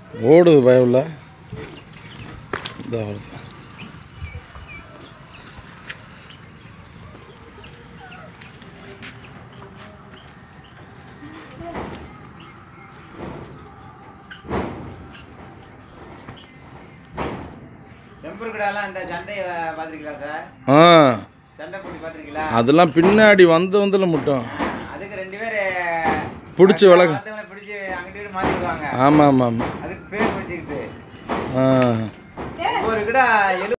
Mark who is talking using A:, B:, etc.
A: ஓடுது பயமில்ல இந்த வருது
B: செம்பருக்கடாலாம் இந்த சண்டையை பார்த்துருக்கீங்களா சார்
A: ஆ
B: சண்டை போட்டு பார்த்துருக்கீங்களா
A: அதெல்லாம் பின்னாடி வந்து வந்துல மட்டும்
B: அதுக்கு ரெண்டு பேர்
A: பிடிச்சி வளர்க்க
B: மற்றவங்களை பிடிச்சி அங்கிட்டு மாற்றிடுவாங்க
A: ஆமாம் ஆமாம் ஆமாம்
B: அதுக்கு பேர் வச்சுக்கிட்டு
A: ஆ
B: ஒரு கிடா எழு